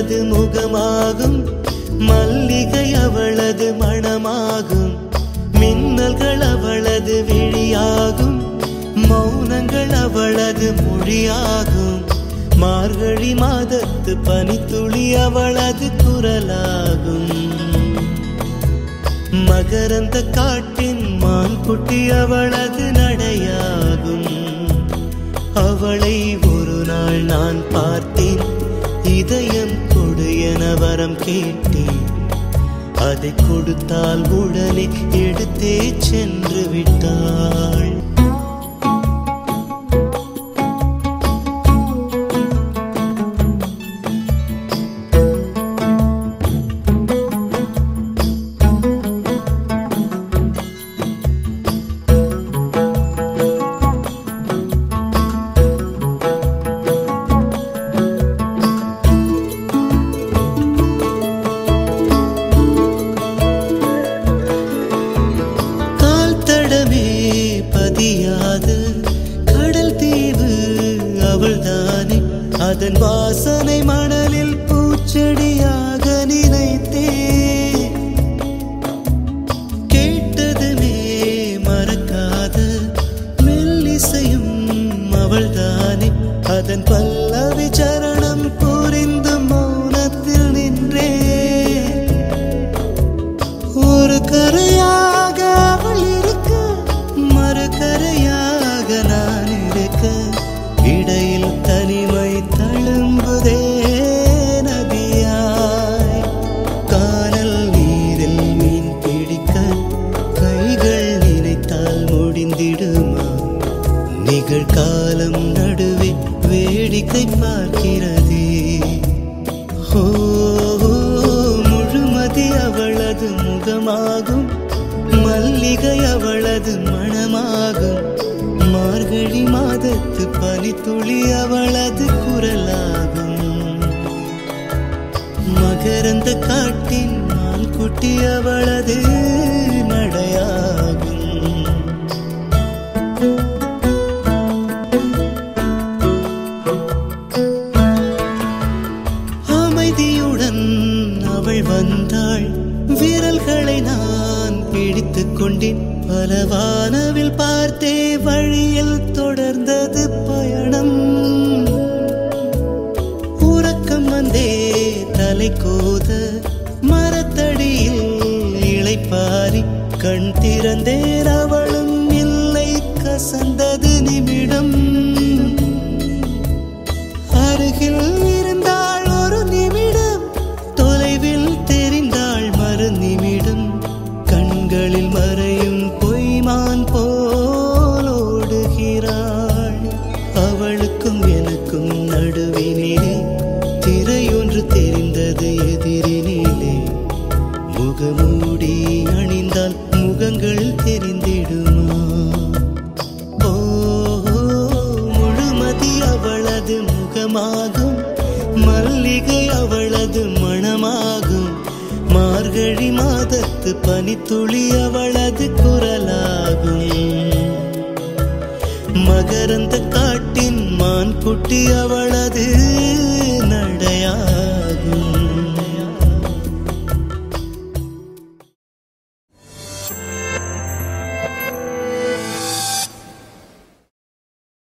அவளது முகமாகும் மல்லிகை அவளது மணமாகும் மின்னல்கள் அவளது விழியாகும் மௌனங்கள் அவளது மொழியாகும் மார்கழி மாதத்து பனித்துளி அவளது குரலாகும் மகரந்த காட்டின் மான் குட்டி அவளது நடையாகும் அவளை ஒரு நாள் நான் பார்த்தேன் இதயம் கொடு என வரம் கேட்டேன் அதை கொடுத்தால் உடனே எடுத்தே சென்று விட்டாள் கால் தடமே பதியாத கடல் தீவு அவள்தானே அதன் வாசனை மணலில் பூச்செடியாக நினைத்தே கேட்டதுமே மறக்காத மெல்லிசையும் அவள்தானே அதன் பல்லவி சரணம் புரிந்து மௌனத்தில் நின்றே ஒரு கரையாக அவள் இருக்க மறு கரையாக நான் இருக்க இடையில் தனிமை தழும்புதே நதியாய் கானல் நீரில் மீன் பிடிக்க கைகள் நினைத்தால் முடிந்திடுமா நிகழ்காலம் நடுவே வேடிக்கை பார்க்கிறதே ஓ முழுமதி அவளது முகமாகும் மல்லிகை அவளது மணமாகும் மார்கழி மாதத்து பனித்துளி அவளது குரலாகும் மகரந்த காட்டின் மான் குட்டி அவளது நடையாகும் அமைதியுடன் அவள் வந்தாள் விரல்களை நான் பிடித்துக் கொண்டேன் பல வானவில் பார்த்தே வழியில் தொடர்ந்தது பயணம் உறக்கம் வந்தே தலை கோத மரத்தடியில் இளைப்பாரி கண் திறந்தேன் அவளும் இல்லை கசந்தது நிமிடம் அருகில் இருந்தாள் ஒரு நிமிடம் தொலைவில் தெரிந்தாள் மறு நிமிடம் கண்களில் மறையும் பொய்மான் போல் ஓடுகிறாள் அவளுக்கும் எனக்கும் நடுவினிலே திரையொன்று தெரிந்தது எதிரினிலே முகமூடி அணிந்தால் முகங்கள் தெரிந்திடுமா ஓ முழுமதி அவளது முகமாகும் மல்லிகை அவளது மணமாகும் மார்கழி மாதத்து பனித்துளி அவளது குரலாகும் மகரந்த காட்டின் மான் குட்டி அவளது நடையாகும்